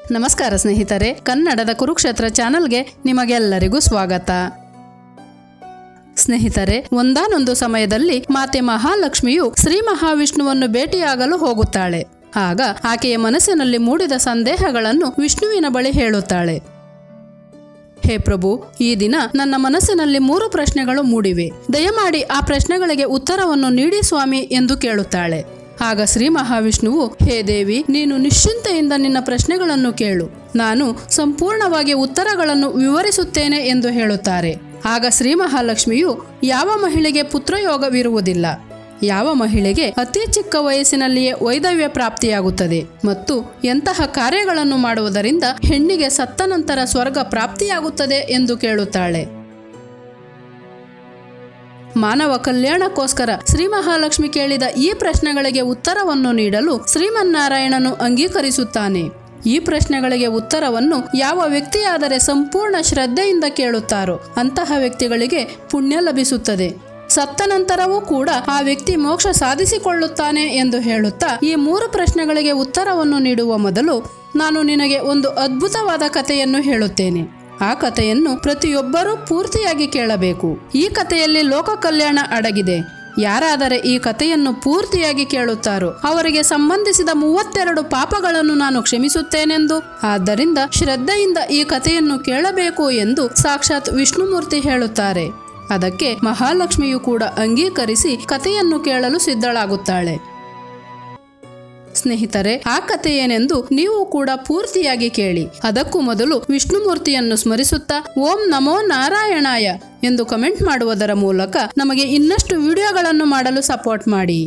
ನಮಸ್ಕಾರ ಸ್ನೇಹಿತರೆ ಕನ್ನಡದ ಕುರುಕ್ಷೇತ್ರ ಚಾನಲ್ಗೆ ನಿಮಗೆಲ್ಲರಿಗೂ ಸ್ವಾಗತ ಸ್ನೇಹಿತರೆ ಒಂದಾನೊಂದು ಸಮಯದಲ್ಲಿ ಮಾತೆ ಮಹಾಲಕ್ಷ್ಮಿಯು ಶ್ರೀ ಮಹಾವಿಷ್ಣುವನ್ನು ಭೇಟಿಯಾಗಲು ಹೋಗುತ್ತಾಳೆ ಆಗ ಆಕೆಯ ಮನಸ್ಸಿನಲ್ಲಿ ಮೂಡಿದ ಸಂದೇಹಗಳನ್ನು ವಿಷ್ಣುವಿನ ಬಳಿ ಹೇಳುತ್ತಾಳೆ ಹೇ ಪ್ರಭು ಈ ದಿನ ನನ್ನ ಮನಸ್ಸಿನಲ್ಲಿ ಮೂರು ಪ್ರಶ್ನೆಗಳು ಮೂಡಿವೆ ದಯಮಾಡಿ ಆ ಪ್ರಶ್ನೆಗಳಿಗೆ ಉತ್ತರವನ್ನು ನೀಡಿ ಸ್ವಾಮಿ ಎಂದು ಕೇಳುತ್ತಾಳೆ ಆಗ ಶ್ರೀ ಮಹಾವಿಷ್ಣುವು ಹೇ ದೇವಿ ನೀನು ನಿಶ್ಚಿಂತೆಯಿಂದ ನಿನ್ನ ಪ್ರಶ್ನೆಗಳನ್ನು ಕೇಳು ನಾನು ಸಂಪೂರ್ಣವಾಗಿ ಉತ್ತರಗಳನ್ನು ವಿವರಿಸುತ್ತೇನೆ ಎಂದು ಹೇಳುತ್ತಾರೆ ಆಗ ಶ್ರೀ ಮಹಾಲಕ್ಷ್ಮಿಯು ಯಾವ ಮಹಿಳೆಗೆ ಪುತ್ರಯೋಗವಿರುವುದಿಲ್ಲ ಯಾವ ಮಹಿಳೆಗೆ ಅತಿ ಚಿಕ್ಕ ವಯಸ್ಸಿನಲ್ಲಿಯೇ ವೈದವ್ಯ ಪ್ರಾಪ್ತಿಯಾಗುತ್ತದೆ ಮತ್ತು ಎಂತಹ ಕಾರ್ಯಗಳನ್ನು ಮಾಡುವುದರಿಂದ ಹೆಣ್ಣಿಗೆ ಸತ್ತ ನಂತರ ಸ್ವರ್ಗ ಪ್ರಾಪ್ತಿಯಾಗುತ್ತದೆ ಎಂದು ಕೇಳುತ್ತಾಳೆ ಮಾನವ ಕಲ್ಯಾಣಕ್ಕೋಸ್ಕರ ಶ್ರೀ ಮಹಾಲಕ್ಷ್ಮಿ ಕೇಳಿದ ಈ ಪ್ರಶ್ನೆಗಳಿಗೆ ಉತ್ತರವನ್ನು ನೀಡಲು ಶ್ರೀಮನ್ನಾರಾಯಣನು ಅಂಗೀಕರಿಸುತ್ತಾನೆ ಈ ಪ್ರಶ್ನೆಗಳಿಗೆ ಉತ್ತರವನ್ನು ಯಾವ ವ್ಯಕ್ತಿಯಾದರೆ ಸಂಪೂರ್ಣ ಶ್ರದ್ಧೆಯಿಂದ ಕೇಳುತ್ತಾರೋ ಅಂತಹ ವ್ಯಕ್ತಿಗಳಿಗೆ ಪುಣ್ಯ ಲಭಿಸುತ್ತದೆ ಸತ್ತ ನಂತರವೂ ಕೂಡ ಆ ವ್ಯಕ್ತಿ ಮೋಕ್ಷ ಸಾಧಿಸಿಕೊಳ್ಳುತ್ತಾನೆ ಎಂದು ಹೇಳುತ್ತಾ ಈ ಮೂರು ಪ್ರಶ್ನೆಗಳಿಗೆ ಉತ್ತರವನ್ನು ನೀಡುವ ಮೊದಲು ನಾನು ನಿನಗೆ ಒಂದು ಅದ್ಭುತವಾದ ಕಥೆಯನ್ನು ಹೇಳುತ್ತೇನೆ ಆ ಕಥೆಯನ್ನು ಪ್ರತಿಯೊಬ್ಬರೂ ಪೂರ್ತಿಯಾಗಿ ಕೇಳಬೇಕು ಈ ಕಥೆಯಲ್ಲಿ ಲೋಕ ಕಲ್ಯಾಣ ಅಡಗಿದೆ ಯಾರಾದರೆ ಈ ಕಥೆಯನ್ನು ಪೂರ್ತಿಯಾಗಿ ಕೇಳುತ್ತಾರೋ ಅವರಿಗೆ ಸಂಬಂಧಿಸಿದ ಮೂವತ್ತೆರಡು ಪಾಪಗಳನ್ನು ನಾನು ಕ್ಷಮಿಸುತ್ತೇನೆಂದು ಆದ್ದರಿಂದ ಶ್ರದ್ಧೆಯಿಂದ ಈ ಕಥೆಯನ್ನು ಕೇಳಬೇಕು ಎಂದು ಸಾಕ್ಷಾತ್ ವಿಷ್ಣುಮೂರ್ತಿ ಹೇಳುತ್ತಾರೆ ಅದಕ್ಕೆ ಮಹಾಲಕ್ಷ್ಮಿಯು ಕೂಡ ಅಂಗೀಕರಿಸಿ ಕಥೆಯನ್ನು ಕೇಳಲು ಸಿದ್ಧಳಾಗುತ್ತಾಳೆ ಸ್ನೇಹಿತರೆ ಆ ಕಥೆ ಏನೆಂದು ನೀವು ಕೂಡ ಪೂರ್ತಿಯಾಗಿ ಕೇಳಿ ಅದಕ್ಕೂ ಮೊದಲು ವಿಷ್ಣುಮೂರ್ತಿಯನ್ನು ಸ್ಮರಿಸುತ್ತಾ ಓಂ ನಮೋ ನಾರಾಯಣಾಯ ಎಂದು ಕಮೆಂಟ್ ಮಾಡುವುದರ ಮೂಲಕ ನಮಗೆ ಇನ್ನಷ್ಟು ವಿಡಿಯೋಗಳನ್ನು ಮಾಡಲು ಸಪೋರ್ಟ್ ಮಾಡಿ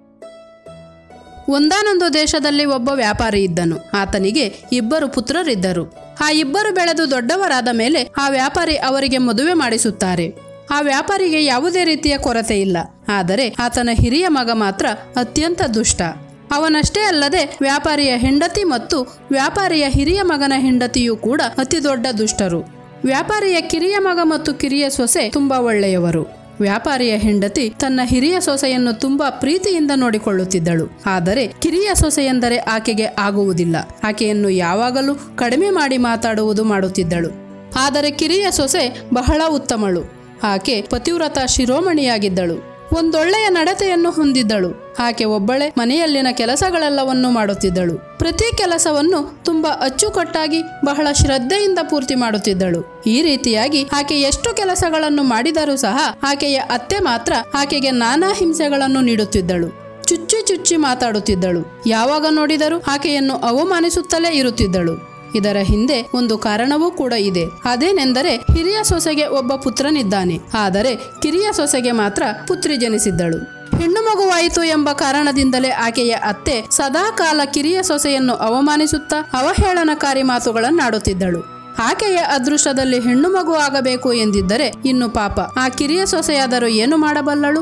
ಒಂದಾನೊಂದು ದೇಶದಲ್ಲಿ ಒಬ್ಬ ವ್ಯಾಪಾರಿ ಇದ್ದನು ಆತನಿಗೆ ಇಬ್ಬರು ಪುತ್ರರಿದ್ದರು ಆ ಇಬ್ಬರು ಬೆಳೆದು ದೊಡ್ಡವರಾದ ಮೇಲೆ ಆ ವ್ಯಾಪಾರಿ ಅವರಿಗೆ ಮದುವೆ ಮಾಡಿಸುತ್ತಾರೆ ಆ ವ್ಯಾಪಾರಿಗೆ ಯಾವುದೇ ರೀತಿಯ ಕೊರತೆ ಇಲ್ಲ ಆದರೆ ಆತನ ಹಿರಿಯ ಮಗ ಮಾತ್ರ ಅತ್ಯಂತ ದುಷ್ಟ ಅವನಷ್ಟೇ ಅಲ್ಲದೆ ವ್ಯಾಪಾರಿಯ ಹೆಂಡತಿ ಮತ್ತು ವ್ಯಾಪಾರಿಯ ಹಿರಿಯ ಮಗನ ಹೆಂಡತಿಯೂ ಕೂಡ ಅತಿ ದೊಡ್ಡ ದುಷ್ಟರು ವ್ಯಾಪಾರಿಯ ಕಿರಿಯ ಮಗ ಮತ್ತು ಕಿರಿಯ ಸೊಸೆ ತುಂಬಾ ಒಳ್ಳೆಯವರು ವ್ಯಾಪಾರಿಯ ಹೆಂಡತಿ ತನ್ನ ಹಿರಿಯ ಸೊಸೆಯನ್ನು ತುಂಬಾ ಪ್ರೀತಿಯಿಂದ ನೋಡಿಕೊಳ್ಳುತ್ತಿದ್ದಳು ಆದರೆ ಕಿರಿಯ ಸೊಸೆ ಎಂದರೆ ಆಕೆಗೆ ಆಗುವುದಿಲ್ಲ ಆಕೆಯನ್ನು ಯಾವಾಗಲೂ ಕಡಿಮೆ ಮಾಡಿ ಮಾತಾಡುವುದು ಮಾಡುತ್ತಿದ್ದಳು ಆದರೆ ಕಿರಿಯ ಸೊಸೆ ಬಹಳ ಉತ್ತಮಳು ಆಕೆ ಪತಿವ್ರತ ಶಿರೋಮಣಿಯಾಗಿದ್ದಳು ಒಂದೊಳ್ಳೆಯ ನಡತೆಯನ್ನು ಹೊಂದಿದ್ದಳು ಆಕೆ ಒಬ್ಬಳೆ ಮನೆಯಲ್ಲಿನ ಕೆಲಸಗಳೆಲ್ಲವನ್ನು ಮಾಡುತ್ತಿದ್ದಳು ಪ್ರತಿ ಕೆಲಸವನ್ನು ತುಂಬಾ ಅಚ್ಚುಕಟ್ಟಾಗಿ ಬಹಳ ಶ್ರದ್ಧೆಯಿಂದ ಪೂರ್ತಿ ಮಾಡುತ್ತಿದ್ದಳು ಈ ರೀತಿಯಾಗಿ ಆಕೆ ಎಷ್ಟು ಕೆಲಸಗಳನ್ನು ಮಾಡಿದರೂ ಸಹ ಆಕೆಯ ಅತ್ತೆ ಮಾತ್ರ ಆಕೆಗೆ ನಾನಾ ಹಿಂಸೆಗಳನ್ನು ನೀಡುತ್ತಿದ್ದಳು ಚುಚ್ಚಿ ಚುಚ್ಚಿ ಮಾತಾಡುತ್ತಿದ್ದಳು ಯಾವಾಗ ನೋಡಿದರೂ ಆಕೆಯನ್ನು ಅವಮಾನಿಸುತ್ತಲೇ ಇರುತ್ತಿದ್ದಳು ಇದರ ಹಿಂದೆ ಒಂದು ಕಾರಣವೂ ಕೂಡ ಇದೆ ಅದೇನೆಂದರೆ ಹಿರಿಯ ಸೊಸೆಗೆ ಒಬ್ಬ ಪುತ್ರನಿದ್ದಾನೆ ಆದರೆ ಕಿರಿಯ ಸೊಸೆಗೆ ಮಾತ್ರ ಪುತ್ರಿ ಜನಿಸಿದ್ದಳು ಹೆಣ್ಣು ಮಗುವಾಯಿತು ಎಂಬ ಕಾರಣದಿಂದಲೇ ಆಕೆಯ ಅತ್ತೆ ಸದಾ ಕಾಲ ಕಿರಿಯ ಸೊಸೆಯನ್ನು ಅವಮಾನಿಸುತ್ತಾ ಅವಹೇಳನಕಾರಿ ಮಾತುಗಳನ್ನಾಡುತ್ತಿದ್ದಳು ಆಕೆಯ ಅದೃಷ್ಟದಲ್ಲಿ ಹೆಣ್ಣು ಮಗು ಆಗಬೇಕು ಎಂದಿದ್ದರೆ ಇನ್ನು ಪಾಪ ಆ ಕಿರಿಯ ಸೊಸೆಯಾದರೂ ಏನು ಮಾಡಬಲ್ಲಳು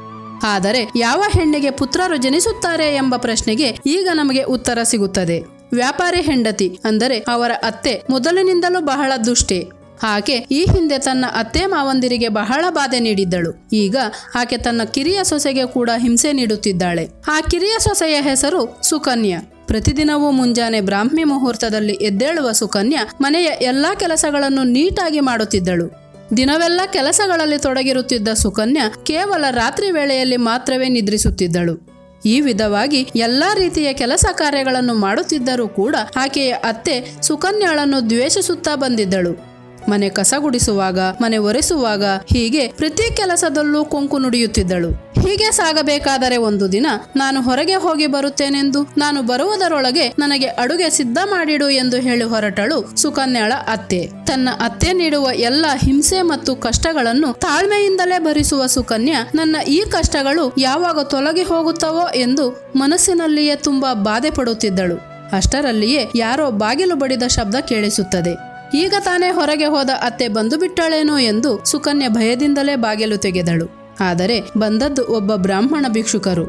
ಆದರೆ ಯಾವ ಹೆಣ್ಣಿಗೆ ಪುತ್ರರು ಜನಿಸುತ್ತಾರೆ ಎಂಬ ಪ್ರಶ್ನೆಗೆ ಈಗ ನಮಗೆ ಉತ್ತರ ಸಿಗುತ್ತದೆ ವ್ಯಾಪಾರಿ ಹೆಂಡತಿ ಅಂದರೆ ಅವರ ಅತ್ತೆ ಮೊದಲಿನಿಂದಲೂ ಬಹಳ ದುಷ್ಟೆ ಆಕೆ ಈ ಹಿಂದೆ ತನ್ನ ಅತ್ತೆ ಮಾವಂದಿರಿಗೆ ಬಹಳ ಬಾಧೆ ನೀಡಿದ್ದಳು ಈಗ ಆಕೆ ತನ್ನ ಕಿರಿಯ ಸೊಸೆಗೆ ಕೂಡ ಹಿಂಸೆ ನೀಡುತ್ತಿದ್ದಾಳೆ ಆ ಕಿರಿಯ ಸೊಸೆಯ ಹೆಸರು ಸುಕನ್ಯಾ ಪ್ರತಿದಿನವೂ ಮುಂಜಾನೆ ಬ್ರಾಹ್ಮಿ ಮುಹೂರ್ತದಲ್ಲಿ ಎದ್ದೇಳುವ ಸುಕನ್ಯಾ ಮನೆಯ ಎಲ್ಲಾ ಕೆಲಸಗಳನ್ನು ನೀಟಾಗಿ ಮಾಡುತ್ತಿದ್ದಳು ದಿನವೆಲ್ಲ ಕೆಲಸಗಳಲ್ಲಿ ತೊಡಗಿರುತ್ತಿದ್ದ ಸುಕನ್ಯಾ ಕೇವಲ ರಾತ್ರಿ ವೇಳೆಯಲ್ಲಿ ಮಾತ್ರವೇ ನಿದ್ರಿಸುತ್ತಿದ್ದಳು ಈ ವಿಧವಾಗಿ ಎಲ್ಲಾ ರೀತಿಯ ಕೆಲಸ ಕಾರ್ಯಗಳನ್ನು ಮಾಡುತ್ತಿದ್ದರೂ ಕೂಡ ಆಕೆಯ ಅತ್ತೆ ಸುಕನ್ಯಾಳನ್ನು ದ್ವೇಷಿಸುತ್ತಾ ಬಂದಿದ್ದಳು ಮನೆ ಕಸ ಗುಡಿಸುವಾಗ ಮನೆ ಒರೆಸುವಾಗ ಹೀಗೆ ಪ್ರತಿ ಕೆಲಸದಲ್ಲೂ ಕೊಂಕು ನುಡಿಯುತ್ತಿದ್ದಳು ಹೀಗೆ ಸಾಗಬೇಕಾದರೆ ಒಂದು ದಿನ ನಾನು ಹೊರಗೆ ಹೋಗಿ ಬರುತ್ತೇನೆಂದು ನಾನು ಬರುವುದರೊಳಗೆ ನನಗೆ ಅಡುಗೆ ಸಿದ್ಧ ಮಾಡಿಡು ಎಂದು ಹೇಳಿ ಹೊರಟಳು ಸುಕನ್ಯಾಳ ಅತ್ತೆ ತನ್ನ ಅತ್ತೆ ನೀಡುವ ಎಲ್ಲ ಹಿಂಸೆ ಮತ್ತು ಕಷ್ಟಗಳನ್ನು ತಾಳ್ಮೆಯಿಂದಲೇ ಭರಿಸುವ ಸುಕನ್ಯಾ ನನ್ನ ಈ ಕಷ್ಟಗಳು ಯಾವಾಗ ತೊಲಗಿ ಹೋಗುತ್ತವೋ ಎಂದು ಮನಸ್ಸಿನಲ್ಲಿಯೇ ತುಂಬಾ ಬಾಧೆ ಪಡುತ್ತಿದ್ದಳು ಅಷ್ಟರಲ್ಲಿಯೇ ಯಾರೋ ಬಾಗಿಲು ಬಡಿದ ಶಬ್ದ ಕೇಳಿಸುತ್ತದೆ ಈಗ ತಾನೇ ಹೊರಗೆ ಹೋದ ಅತ್ತೆ ಬಂದು ಬಿಟ್ಟಳೇನೋ ಎಂದು ಸುಕನ್ಯಾ ಭಯದಿಂದಲೇ ಬಾಗಿಲು ತೆಗೆದಳು ಆದರೆ ಬಂದದ್ದು ಒಬ್ಬ ಬ್ರಾಹ್ಮಣ ಭಿಕ್ಷುಕರು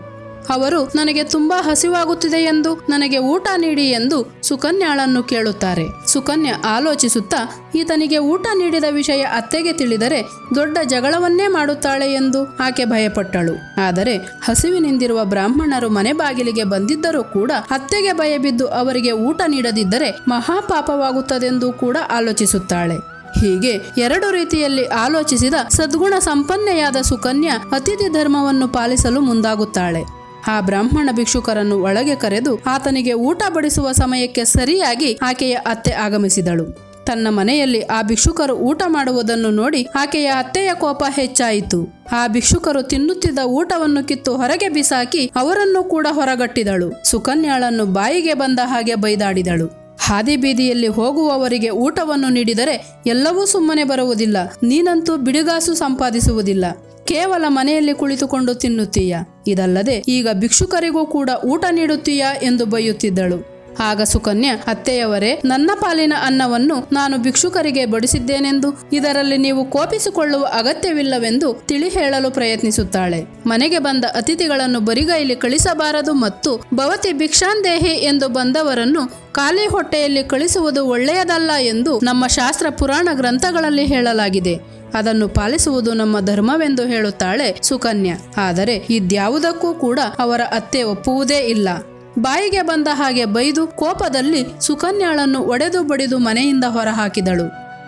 ಅವರು ನನಗೆ ತುಂಬಾ ಹಸಿವಾಗುತ್ತಿದೆ ಎಂದು ನನಗೆ ಊಟ ನೀಡಿ ಎಂದು ಸುಕನ್ಯಾಳನ್ನು ಕೇಳುತ್ತಾರೆ ಸುಕನ್ಯಾ ಆಲೋಚಿಸುತ್ತಾ ಈತನಿಗೆ ಊಟ ನೀಡಿದ ವಿಷಯ ಅತ್ತೆಗೆ ತಿಳಿದರೆ ದೊಡ್ಡ ಜಗಳವನ್ನೇ ಮಾಡುತ್ತಾಳೆ ಎಂದು ಆಕೆ ಭಯಪಟ್ಟಳು ಆದರೆ ಹಸಿವಿನಿಂದಿರುವ ಬ್ರಾಹ್ಮಣರು ಮನೆ ಬಾಗಿಲಿಗೆ ಬಂದಿದ್ದರೂ ಕೂಡ ಅತ್ತೆಗೆ ಭಯಬಿದ್ದು ಅವರಿಗೆ ಊಟ ನೀಡದಿದ್ದರೆ ಮಹಾಪಾಪವಾಗುತ್ತದೆಂದು ಕೂಡ ಆಲೋಚಿಸುತ್ತಾಳೆ ಹೀಗೆ ಎರಡು ರೀತಿಯಲ್ಲಿ ಆಲೋಚಿಸಿದ ಸದ್ಗುಣ ಸಂಪನ್ನೆಯಾದ ಸುಕನ್ಯಾ ಅತಿಥಿ ಧರ್ಮವನ್ನು ಪಾಲಿಸಲು ಮುಂದಾಗುತ್ತಾಳೆ ಆ ಬ್ರಾಹ್ಮಣ ಭಿಕ್ಷುಕರನ್ನು ಒಳಗೆ ಕರೆದು ಆತನಿಗೆ ಊಟ ಬಡಿಸುವ ಸಮಯಕ್ಕೆ ಸರಿಯಾಗಿ ಆಕೆಯ ಅತ್ತೆ ಆಗಮಿಸಿದಳು ತನ್ನ ಮನೆಯಲ್ಲಿ ಆ ಭಿಕ್ಷುಕರು ಊಟ ಮಾಡುವುದನ್ನು ನೋಡಿ ಆಕೆಯ ಅತ್ತೆಯ ಕೋಪ ಹೆಚ್ಚಾಯಿತು ಆ ಭಿಕ್ಷುಕರು ತಿನ್ನುತ್ತಿದ್ದ ಊಟವನ್ನು ಕಿತ್ತು ಹೊರಗೆ ಬಿಸಾಕಿ ಅವರನ್ನು ಕೂಡ ಹೊರಗಟ್ಟಿದಳು ಸುಕನ್ಯಾಳನ್ನು ಬಾಯಿಗೆ ಬಂದ ಹಾಗೆ ಬೈದಾಡಿದಳು ಹಾದಿ ಬೀದಿಯಲ್ಲಿ ಹೋಗುವವರಿಗೆ ಊಟವನ್ನು ನೀಡಿದರೆ ಎಲ್ಲವೂ ಸುಮ್ಮನೆ ಬರುವುದಿಲ್ಲ ನೀನಂತೂ ಬಿಡುಗಾಸು ಸಂಪಾದಿಸುವುದಿಲ್ಲ ಕೇವಲ ಮನೆಯಲ್ಲಿ ಕುಳಿತುಕೊಂಡು ತಿನ್ನುತ್ತೀಯ ಇದಲ್ಲದೆ ಈಗ ಭಿಕ್ಷುಕರಿಗೂ ಕೂಡ ಊಟ ನೀಡುತ್ತೀಯಾ ಎಂದು ಬೈಯುತ್ತಿದ್ದಳು ಆಗ ಸುಕನ್ಯಾ ಅತ್ತೆಯವರೇ ನನ್ನ ಪಾಲಿನ ಅನ್ನವನ್ನು ನಾನು ಭಿಕ್ಷುಕರಿಗೆ ಬಡಿಸಿದ್ದೇನೆಂದು ಇದರಲ್ಲಿ ನೀವು ಕೋಪಿಸಿಕೊಳ್ಳುವ ಅಗತ್ಯವಿಲ್ಲವೆಂದು ತಿಳಿ ಹೇಳಲು ಪ್ರಯತ್ನಿಸುತ್ತಾಳೆ ಮನೆಗೆ ಬಂದ ಅತಿಥಿಗಳನ್ನು ಬರಿಗೈಲಿ ಕಳಿಸಬಾರದು ಮತ್ತು ಭವತಿ ಭಿಕ್ಷಾಂದೇಹಿ ಎಂದು ಬಂದವರನ್ನು ಖಾಲಿ ಹೊಟ್ಟೆಯಲ್ಲಿ ಕಳಿಸುವುದು ಒಳ್ಳೆಯದಲ್ಲ ಎಂದು ನಮ್ಮ ಶಾಸ್ತ್ರ ಪುರಾಣ ಗ್ರಂಥಗಳಲ್ಲಿ ಹೇಳಲಾಗಿದೆ ಅದನ್ನು ಪಾಲಿಸುವುದು ನಮ್ಮ ಧರ್ಮವೆಂದು ಹೇಳುತ್ತಾಳೆ ಸುಕನ್ಯಾ ಆದರೆ ಇದ್ಯಾವುದಕ್ಕೂ ಕೂಡ ಅವರ ಅತ್ತೆ ಒಪ್ಪುವುದೇ ಇಲ್ಲ ಬಾಯಿಗೆ ಬಂದ ಹಾಗೆ ಬೈದು ಕೋಪದಲ್ಲಿ ಸುಕನ್ಯಾಳನ್ನು ಒಡೆದು ಬಡಿದು ಮನೆಯಿಂದ ಹೊರಹಾಕಿದಳು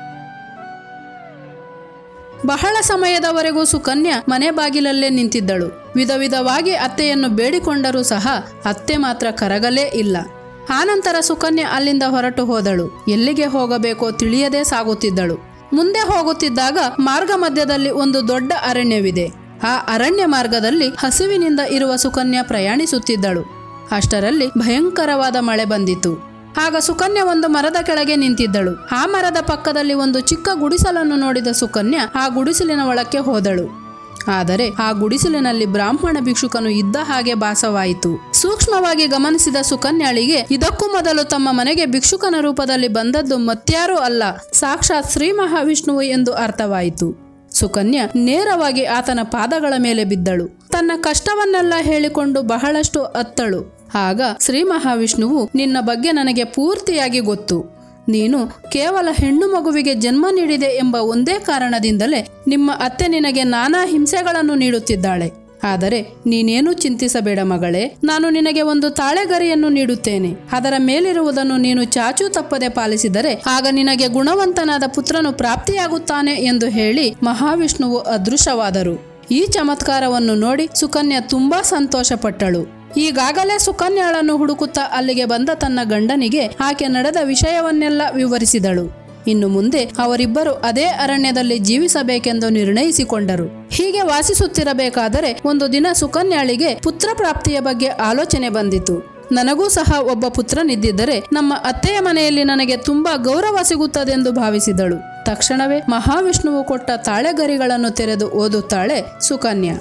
ಬಹಳ ಸಮಯದವರೆಗೂ ಸುಕನ್ಯಾ ಮನೆ ಬಾಗಿಲಲ್ಲೇ ನಿಂತಿದ್ದಳು ವಿಧ ವಿಧವಾಗಿ ಅತ್ತೆಯನ್ನು ಬೇಡಿಕೊಂಡರೂ ಸಹ ಅತ್ತೆ ಮಾತ್ರ ಕರಗಲೇ ಇಲ್ಲ ಆನಂತರ ಸುಕನ್ಯಾ ಅಲ್ಲಿಂದ ಹೊರಟು ಹೋದಳು ಎಲ್ಲಿಗೆ ಹೋಗಬೇಕೋ ತಿಳಿಯದೇ ಸಾಗುತ್ತಿದ್ದಳು ಮುಂದೆ ಹೋಗುತ್ತಿದ್ದಾಗ ಮಾರ್ಗ ಮಧ್ಯದಲ್ಲಿ ಒಂದು ದೊಡ್ಡ ಅರಣ್ಯವಿದೆ ಆ ಅರಣ್ಯ ಮಾರ್ಗದಲ್ಲಿ ಹಸಿವಿನಿಂದ ಇರುವ ಸುಕನ್ಯಾ ಪ್ರಯಾಣಿಸುತ್ತಿದ್ದಳು ಅಷ್ಟರಲ್ಲಿ ಭಯಂಕರವಾದ ಮಳೆ ಬಂದಿತು ಆಗ ಸುಕನ್ಯಾ ಒಂದು ಮರದ ಕೆಳಗೆ ನಿಂತಿದ್ದಳು ಆ ಮರದ ಪಕ್ಕದಲ್ಲಿ ಒಂದು ಚಿಕ್ಕ ಗುಡಿಸಲನ್ನು ನೋಡಿದ ಸುಕನ್ಯಾ ಆ ಗುಡಿಸಲಿನ ಒಳಕ್ಕೆ ಹೋದಳು ಆದರೆ ಆ ಗುಡಿಸಲಿನಲ್ಲಿ ಬ್ರಾಹ್ಮಣ ಭಿಕ್ಷುಕನು ಇದ್ದ ಹಾಗೆ ಭಾಸವಾಯಿತು ಸೂಕ್ಷ್ಮವಾಗಿ ಗಮನಿಸಿದ ಸುಕನ್ಯಾಳಿಗೆ ಇದಕ್ಕೂ ಮೊದಲು ತಮ್ಮ ಮನೆಗೆ ಭಿಕ್ಷುಕನ ರೂಪದಲ್ಲಿ ಬಂದದ್ದು ಮತ್ಯಾರೂ ಅಲ್ಲ ಸಾಕ್ಷಾತ್ ಶ್ರೀ ಮಹಾವಿಷ್ಣುವು ಎಂದು ಅರ್ಥವಾಯಿತು ಸುಕನ್ಯಾ ನೇರವಾಗಿ ಆತನ ಪಾದಗಳ ಮೇಲೆ ಬಿದ್ದಳು ತನ್ನ ಕಷ್ಟವನ್ನೆಲ್ಲ ಹೇಳಿಕೊಂಡು ಬಹಳಷ್ಟು ಅತ್ತಳು ಆಗ ಶ್ರೀ ಮಹಾವಿಷ್ಣುವು ನಿನ್ನ ಬಗ್ಗೆ ನನಗೆ ಪೂರ್ತಿಯಾಗಿ ಗೊತ್ತು ನೀನು ಕೇವಲ ಹೆಣ್ಣು ಮಗುವಿಗೆ ಜನ್ಮ ನೀಡಿದೆ ಎಂಬ ಒಂದೇ ಕಾರಣದಿಂದಲೇ ನಿಮ್ಮ ಅತ್ತೆ ನಿನಗೆ ನಾನಾ ಹಿಂಸೆಗಳನ್ನು ನೀಡುತ್ತಿದ್ದಾಳೆ ಆದರೆ ನೀನೇನು ಚಿಂತಿಸಬೇಡ ಮಗಳೇ ನಾನು ನಿನಗೆ ಒಂದು ತಾಳೆಗರಿಯನ್ನು ನೀಡುತ್ತೇನೆ ಅದರ ಮೇಲಿರುವುದನ್ನು ನೀನು ಚಾಚೂ ತಪ್ಪದೆ ಪಾಲಿಸಿದರೆ ಆಗ ನಿನಗೆ ಗುಣವಂತನಾದ ಪುತ್ರನು ಪ್ರಾಪ್ತಿಯಾಗುತ್ತಾನೆ ಎಂದು ಹೇಳಿ ಮಹಾವಿಷ್ಣುವು ಅದೃಶ್ಯವಾದರು ಈ ಚಮತ್ಕಾರವನ್ನು ನೋಡಿ ಸುಕನ್ಯಾ ತುಂಬಾ ಸಂತೋಷಪಟ್ಟಳು ಈಗಾಗಲೇ ಸುಕನ್ಯಾಳನ್ನು ಹುಡುಕುತ್ತಾ ಅಲ್ಲಿಗೆ ಬಂದ ತನ್ನ ಗಂಡನಿಗೆ ಆಕೆ ನಡೆದ ವಿಷಯವನ್ನೆಲ್ಲ ವಿವರಿಸಿದಳು ಇನ್ನು ಮುಂದೆ ಅವರಿಬ್ಬರು ಅದೇ ಅರಣ್ಯದಲ್ಲಿ ಜೀವಿಸಬೇಕೆಂದು ನಿರ್ಣಯಿಸಿಕೊಂಡರು ಹೀಗೆ ವಾಸಿಸುತ್ತಿರಬೇಕಾದರೆ ಒಂದು ದಿನ ಸುಕನ್ಯಾಳಿಗೆ ಪುತ್ರ ಪ್ರಾಪ್ತಿಯ ಬಗ್ಗೆ ಆಲೋಚನೆ ಬಂದಿತು ನನಗೂ ಸಹ ಒಬ್ಬ ಪುತ್ರನಿದ್ದಿದ್ದರೆ ನಮ್ಮ ಅತ್ತೆಯ ಮನೆಯಲ್ಲಿ ನನಗೆ ತುಂಬಾ ಗೌರವ ಸಿಗುತ್ತದೆಂದು ಭಾವಿಸಿದಳು ತಕ್ಷಣವೇ ಮಹಾವಿಷ್ಣುವು ಕೊಟ್ಟ ತಾಳೆಗರಿಗಳನ್ನು ತೆರೆದು ಓದುತ್ತಾಳೆ ಸುಕನ್ಯಾ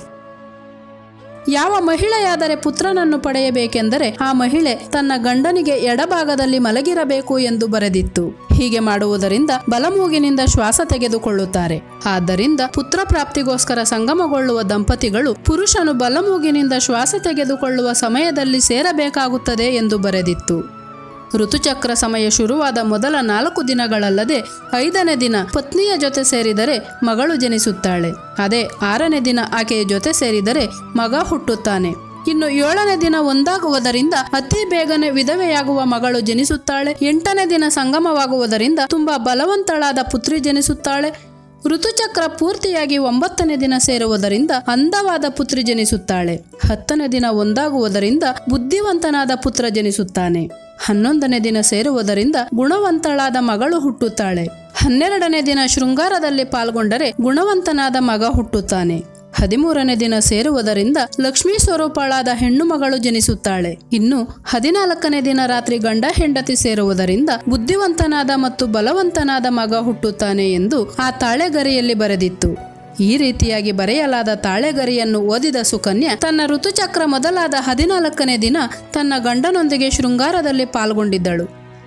ಯಾವ ಮಹಿಳೆಯಾದರೆ ಪುತ್ರನನ್ನು ಪಡೆಯಬೇಕೆಂದರೆ ಆ ಮಹಿಳೆ ತನ್ನ ಗಂಡನಿಗೆ ಎಡಭಾಗದಲ್ಲಿ ಮಲಗಿರಬೇಕು ಎಂದು ಬರೆದಿತ್ತು ಹೀಗೆ ಮಾಡುವುದರಿಂದ ಬಲಮೂಗಿನಿಂದ ಶ್ವಾಸ ತೆಗೆದುಕೊಳ್ಳುತ್ತಾರೆ ಆದ್ದರಿಂದ ಪುತ್ರ ಪ್ರಾಪ್ತಿಗೋಸ್ಕರ ಸಂಗಮಗೊಳ್ಳುವ ದಂಪತಿಗಳು ಪುರುಷನು ಬಲಮೂಗಿನಿಂದ ಶ್ವಾಸ ತೆಗೆದುಕೊಳ್ಳುವ ಸಮಯದಲ್ಲಿ ಸೇರಬೇಕಾಗುತ್ತದೆ ಎಂದು ಬರೆದಿತ್ತು ಋತುಚಕ್ರ ಸಮಯ ಶುರುವಾದ ಮೊದಲ ನಾಲ್ಕು ದಿನಗಳಲ್ಲದೆ ಐದನೇ ದಿನ ಪತ್ನಿಯ ಜೊತೆ ಸೇರಿದರೆ ಮಗಳು ಜನಿಸುತ್ತಾಳೆ ಅದೇ ಆರನೇ ದಿನ ಆಕೆಯ ಜೊತೆ ಸೇರಿದರೆ ಮಗ ಹುಟ್ಟುತ್ತಾನೆ ಇನ್ನು ಏಳನೇ ದಿನ ಒಂದಾಗುವುದರಿಂದ ಅತಿ ಬೇಗನೆ ವಿಧವೆಯಾಗುವ ಮಗಳು ಜನಿಸುತ್ತಾಳೆ ಎಂಟನೇ ದಿನ ಸಂಗಮವಾಗುವುದರಿಂದ ತುಂಬಾ ಬಲವಂತಳಾದ ಪುತ್ರಿ ಜನಿಸುತ್ತಾಳೆ ಋತುಚಕ್ರ ಪೂರ್ತಿಯಾಗಿ ಒಂಬತ್ತನೇ ದಿನ ಸೇರುವುದರಿಂದ ಅಂದವಾದ ಪುತ್ರಿ ಜನಿಸುತ್ತಾಳೆ ಹತ್ತನೇ ದಿನ ಒಂದಾಗುವುದರಿಂದ ಬುದ್ಧಿವಂತನಾದ ಪುತ್ರ ಜನಿಸುತ್ತಾನೆ ಹನ್ನೊಂದನೇ ದಿನ ಸೇರುವುದರಿಂದ ಗುಣವಂತಳಾದ ಮಗಳು ಹುಟ್ಟುತ್ತಾಳೆ ಹನ್ನೆರಡನೇ ದಿನ ಶೃಂಗಾರದಲ್ಲಿ ಪಾಲ್ಗೊಂಡರೆ ಗುಣವಂತನಾದ ಮಗ ಹುಟ್ಟುತ್ತಾನೆ ಹದಿಮೂರನೇ ದಿನ ಸೇರುವುದರಿಂದ ಲಕ್ಷ್ಮೀ ಸ್ವರೂಪಳಾದ ಹೆಣ್ಣು ಮಗಳು ಜನಿಸುತ್ತಾಳೆ ಇನ್ನು ಹದಿನಾಲ್ಕನೇ ದಿನ ರಾತ್ರಿ ಗಂಡ ಹೆಂಡತಿ ಸೇರುವುದರಿಂದ ಬುದ್ಧಿವಂತನಾದ ಮತ್ತು ಬಲವಂತನಾದ ಮಗ ಹುಟ್ಟುತ್ತಾನೆ ಎಂದು ಆ ತಾಳೆಗರಿಯಲ್ಲಿ ಬರೆದಿತ್ತು ಈ ರೀತಿಯಾಗಿ ಬರೆಯಲಾದ ತಾಳೆಗರಿಯನ್ನು ಓದಿದ ಸುಕನ್ಯಾ ತನ್ನ ಋತುಚಕ್ರ ಮೊದಲಾದ ಹದಿನಾಲ್ಕನೇ ದಿನ ತನ್ನ ಗಂಡನೊಂದಿಗೆ ಶೃಂಗಾರದಲ್ಲಿ ಪಾಲ್ಗೊಂಡಿದ್ದಳು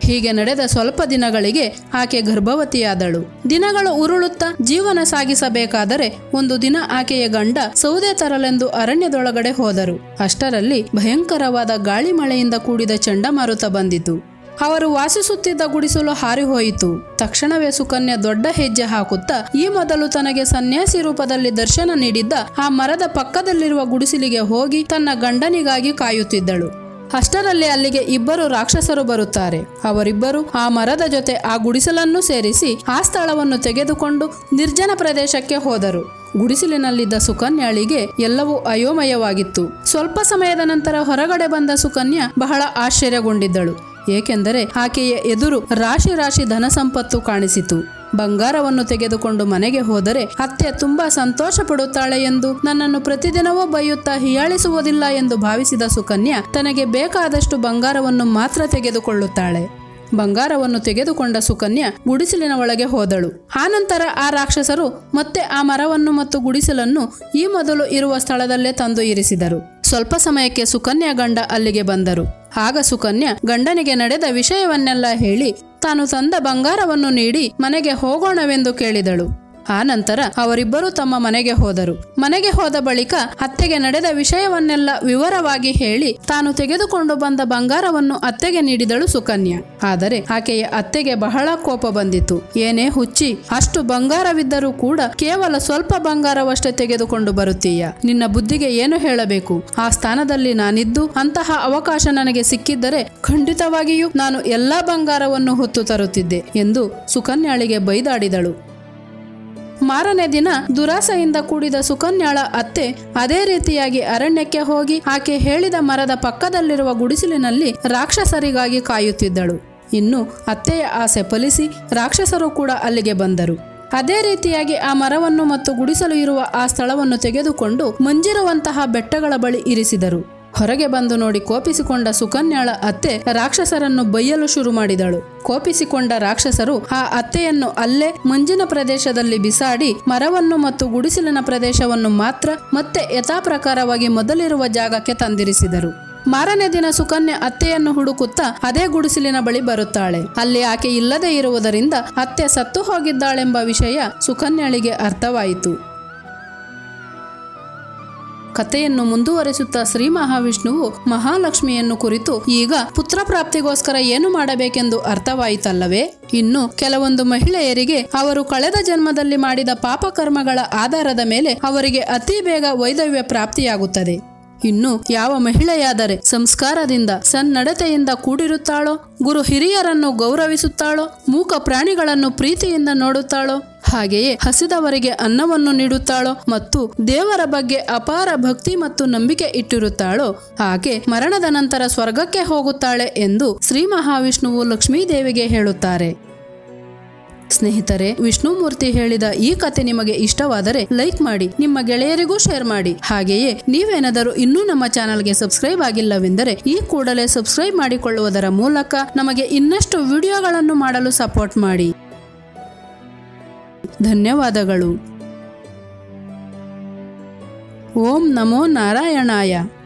ಹೀಗೆ ನಡೆದ ಸ್ವಲ್ಪ ದಿನಗಳಿಗೆ ಆಕೆ ಗರ್ಭವತಿಯಾದಳು ದಿನಗಳು ಉರುಳುತ್ತಾ ಜೀವನ ಸಾಗಿಸಬೇಕಾದರೆ ಒಂದು ದಿನ ಆಕೆಯ ಗಂಡ ಸೌದೆ ತರಲೆಂದು ಅರಣ್ಯದೊಳಗಡೆ ಹೋದರು ಅಷ್ಟರಲ್ಲಿ ಭಯಂಕರವಾದ ಗಾಳಿ ಮಳೆಯಿಂದ ಕೂಡಿದ ಚಂಡಮಾರುತ ಬಂದಿತು ಅವರು ವಾಸಿಸುತ್ತಿದ್ದ ಗುಡಿಸಲು ಹಾರಿಹೋಯಿತು ತಕ್ಷಣವೇ ಸುಕನ್ಯಾ ದೊಡ್ಡ ಹೆಜ್ಜೆ ಹಾಕುತ್ತಾ ಈ ಮೊದಲು ತನಗೆ ಸನ್ಯಾಸಿ ರೂಪದಲ್ಲಿ ದರ್ಶನ ನೀಡಿದ್ದ ಆ ಮರದ ಪಕ್ಕದಲ್ಲಿರುವ ಗುಡಿಸಲಿಗೆ ಹೋಗಿ ತನ್ನ ಗಂಡನಿಗಾಗಿ ಕಾಯುತ್ತಿದ್ದಳು ಅಷ್ಟರಲ್ಲಿ ಅಲ್ಲಿಗೆ ಇಬ್ಬರು ರಾಕ್ಷಸರು ಬರುತ್ತಾರೆ ಅವರಿಬ್ಬರು ಆ ಮರದ ಜೊತೆ ಆ ಗುಡಿಸಲನ್ನು ಸೇರಿಸಿ ಆ ಸ್ಥಳವನ್ನು ತೆಗೆದುಕೊಂಡು ನಿರ್ಜನ ಪ್ರದೇಶಕ್ಕೆ ಹೋದರು ಗುಡಿಸಲಿನಲ್ಲಿದ್ದ ಸುಕನ್ಯಾಳಿಗೆ ಎಲ್ಲವೂ ಅಯೋಮಯವಾಗಿತ್ತು ಸ್ವಲ್ಪ ಸಮಯದ ನಂತರ ಹೊರಗಡೆ ಬಂದ ಸುಕನ್ಯಾ ಬಹಳ ಆಶ್ಚರ್ಯಗೊಂಡಿದ್ದಳು ಏಕೆಂದರೆ ಆಕೆಯ ಎದುರು ರಾಶಿ ರಾಶಿ ಧನ ಸಂಪತ್ತು ಕಾಣಿಸಿತು ಬಂಗಾರವನ್ನು ತೆಗೆದುಕೊಂಡು ಮನೆಗೆ ಹೋದರೆ ಅತ್ತೆ ತುಂಬಾ ಸಂತೋಷ ಪಡುತ್ತಾಳೆ ಎಂದು ನನ್ನನ್ನು ಪ್ರತಿದಿನವೂ ಬೈಯುತ್ತಾ ಹೀಯಾಳಿಸುವುದಿಲ್ಲ ಎಂದು ಭಾವಿಸಿದ ಸುಕನ್ಯಾ ತನಗೆ ಬೇಕಾದಷ್ಟು ಬಂಗಾರವನ್ನು ಮಾತ್ರ ತೆಗೆದುಕೊಳ್ಳುತ್ತಾಳೆ ಬಂಗಾರವನ್ನು ತೆಗೆದುಕೊಂಡ ಸುಕನ್ಯಾ ಗುಡಿಸಲಿನ ಒಳಗೆ ಹೋದಳು ಆನಂತರ ಆ ರಾಕ್ಷಸರು ಮತ್ತೆ ಆ ಮರವನ್ನು ಮತ್ತು ಗುಡಿಸಲನ್ನು ಈ ಮೊದಲು ಇರುವ ಸ್ಥಳದಲ್ಲೇ ತಂದು ಇರಿಸಿದರು ಸ್ವಲ್ಪ ಸಮಯಕ್ಕೆ ಸುಕನ್ಯಾ ಗಂಡ ಅಲ್ಲಿಗೆ ಬಂದರು ಆಗ ಸುಕನ್ಯಾ ಗಂಡನಿಗೆ ನಡೆದ ವಿಷಯವನ್ನೆಲ್ಲ ಹೇಳಿ ತಾನು ತಂದ ಬಂಗಾರವನ್ನು ನೀಡಿ ಮನೆಗೆ ಹೋಗೋಣವೆಂದು ಕೇಳಿದಳು ಆ ನಂತರ ಅವರಿಬ್ಬರೂ ತಮ್ಮ ಮನೆಗೆ ಹೋದರು ಮನೆಗೆ ಹೋದ ಬಳಿಕ ಅತ್ತೆಗೆ ನಡೆದ ವಿಷಯವನ್ನೆಲ್ಲ ವಿವರವಾಗಿ ಹೇಳಿ ತಾನು ತೆಗೆದುಕೊಂಡು ಬಂದ ಬಂಗಾರವನ್ನು ಅತ್ತೆಗೆ ನೀಡಿದಳು ಸುಕನ್ಯಾ ಆದರೆ ಆಕೆಯ ಅತ್ತೆಗೆ ಬಹಳ ಕೋಪ ಬಂದಿತು ಏನೇ ಹುಚ್ಚಿ ಅಷ್ಟು ಬಂಗಾರವಿದ್ದರೂ ಕೂಡ ಕೇವಲ ಸ್ವಲ್ಪ ಬಂಗಾರವಷ್ಟೇ ತೆಗೆದುಕೊಂಡು ಬರುತ್ತೀಯ ನಿನ್ನ ಬುದ್ಧಿಗೆ ಏನು ಹೇಳಬೇಕು ಆ ಸ್ಥಾನದಲ್ಲಿ ನಾನಿದ್ದು ಅಂತಹ ಅವಕಾಶ ನನಗೆ ಸಿಕ್ಕಿದ್ದರೆ ಖಂಡಿತವಾಗಿಯೂ ನಾನು ಎಲ್ಲಾ ಬಂಗಾರವನ್ನು ಹೊತ್ತು ತರುತ್ತಿದ್ದೆ ಎಂದು ಸುಕನ್ಯಾಳಿಗೆ ಬೈದಾಡಿದಳು ಮಾರನೇ ದಿನ ದುರಾಸೆಯಿಂದ ಕೂಡಿದ ಸುಕನ್ಯಾಳ ಅತ್ತೆ ಅದೇ ರೀತಿಯಾಗಿ ಅರಣ್ಯಕ್ಕೆ ಹೋಗಿ ಆಕೆ ಹೇಳಿದ ಮರದ ಪಕ್ಕದಲ್ಲಿರುವ ಗುಡಿಸಲಿನಲ್ಲಿ ರಾಕ್ಷಸರಿಗಾಗಿ ಕಾಯುತ್ತಿದ್ದಳು ಇನ್ನು ಅತ್ತೆಯ ಆಸೆ ಫಲಿಸಿ ರಾಕ್ಷಸರು ಕೂಡ ಅಲ್ಲಿಗೆ ಬಂದರು ಅದೇ ರೀತಿಯಾಗಿ ಆ ಮರವನ್ನು ಮತ್ತು ಗುಡಿಸಲು ಇರುವ ಆ ಸ್ಥಳವನ್ನು ತೆಗೆದುಕೊಂಡು ಮಂಜಿರುವಂತಹ ಬೆಟ್ಟಗಳ ಬಳಿ ಇರಿಸಿದರು ಹೊರಗೆ ಬಂದು ನೋಡಿ ಕೋಪಿಸಿಕೊಂಡ ಸುಕನ್ಯಾಳ ಅತ್ತೆ ರಾಕ್ಷಸರನ್ನು ಬೈಯಲು ಶುರು ಮಾಡಿದಳು ಕೋಪಿಸಿಕೊಂಡ ರಾಕ್ಷಸರು ಆ ಅತ್ತೆಯನ್ನು ಅಲ್ಲೇ ಮಂಜಿನ ಪ್ರದೇಶದಲ್ಲಿ ಬಿಸಾಡಿ ಮರವನ್ನು ಮತ್ತು ಗುಡಿಸಲಿನ ಪ್ರದೇಶವನ್ನು ಮಾತ್ರ ಮತ್ತೆ ಯಥಾಪ್ರಕಾರವಾಗಿ ಮೊದಲಿರುವ ಜಾಗಕ್ಕೆ ತಂದಿರಿಸಿದರು ಮಾರನೇ ದಿನ ಸುಕನ್ಯಾ ಅತ್ತೆಯನ್ನು ಹುಡುಕುತ್ತಾ ಅದೇ ಗುಡಿಸಲಿನ ಬಳಿ ಬರುತ್ತಾಳೆ ಅಲ್ಲಿ ಆಕೆ ಇಲ್ಲದೆ ಇರುವುದರಿಂದ ಅತ್ತೆ ಸತ್ತು ಹೋಗಿದ್ದಾಳೆಂಬ ವಿಷಯ ಸುಕನ್ಯಾಳಿಗೆ ಅರ್ಥವಾಯಿತು ಕಥೆಯನ್ನು ಮುಂದುವರಿಸುತ್ತಾ ಶ್ರೀ ಮಹಾವಿಷ್ಣುವು ಮಹಾಲಕ್ಷ್ಮಿಯನ್ನು ಕುರಿತು ಈಗ ಪುತ್ರ ಪ್ರಾಪ್ತಿಗೋಸ್ಕರ ಏನು ಮಾಡಬೇಕೆಂದು ಅರ್ಥವಾಯಿತಲ್ಲವೇ ಇನ್ನು ಕೆಲವೊಂದು ಮಹಿಳೆಯರಿಗೆ ಅವರು ಕಳೆದ ಜನ್ಮದಲ್ಲಿ ಮಾಡಿದ ಪಾಪಕರ್ಮಗಳ ಆಧಾರದ ಮೇಲೆ ಅವರಿಗೆ ಅತಿ ಬೇಗ ವೈದವ್ಯ ಪ್ರಾಪ್ತಿಯಾಗುತ್ತದೆ ಇನ್ನು ಯಾವ ಮಹಿಳೆಯಾದರೆ ಸಂಸ್ಕಾರದಿಂದ ಸನ್ನಡತೆಯಿಂದ ಕೂಡಿರುತ್ತಾಳೋ ಗುರು ಹಿರಿಯರನ್ನು ಗೌರವಿಸುತ್ತಾಳೋ ಮೂಕ ಪ್ರಾಣಿಗಳನ್ನು ಪ್ರೀತಿಯಿಂದ ನೋಡುತ್ತಾಳೋ ಹಾಗೆಯೇ ಹಸಿದವರಿಗೆ ಅನ್ನವನ್ನು ನೀಡುತ್ತಾಳೋ ಮತ್ತು ದೇವರ ಬಗ್ಗೆ ಅಪಾರ ಭಕ್ತಿ ಮತ್ತು ನಂಬಿಕೆ ಇಟ್ಟಿರುತ್ತಾಳೋ ಆಕೆ ಮರಣದ ನಂತರ ಸ್ವರ್ಗಕ್ಕೆ ಹೋಗುತ್ತಾಳೆ ಎಂದು ಶ್ರೀ ಮಹಾವಿಷ್ಣುವು ಲಕ್ಷ್ಮೀದೇವಿಗೆ ಹೇಳುತ್ತಾರೆ ಸ್ನೇಹಿತರೆ ವಿಷ್ಣುಮೂರ್ತಿ ಹೇಳಿದ ಈ ಕತೆ ನಿಮಗೆ ಇಷ್ಟವಾದರೆ ಲೈಕ್ ಮಾಡಿ ನಿಮ್ಮ ಗೆಳೆಯರಿಗೂ ಶೇರ್ ಮಾಡಿ ಹಾಗೆಯೇ ನೀವೇನಾದರೂ ಇನ್ನೂ ನಮ್ಮ ಚಾನಲ್ಗೆ ಸಬ್ಸ್ಕ್ರೈಬ್ ಆಗಿಲ್ಲವೆಂದರೆ ಈ ಕೂಡಲೇ ಸಬ್ಸ್ಕ್ರೈಬ್ ಮಾಡಿಕೊಳ್ಳುವುದರ ಮೂಲಕ ನಮಗೆ ಇನ್ನಷ್ಟು ವಿಡಿಯೋಗಳನ್ನು ಮಾಡಲು ಸಪೋರ್ಟ್ ಮಾಡಿ ಧನ್ಯವಾದಗಳು ಓಂ ನಮೋ ನಾರಾಯಣಾಯ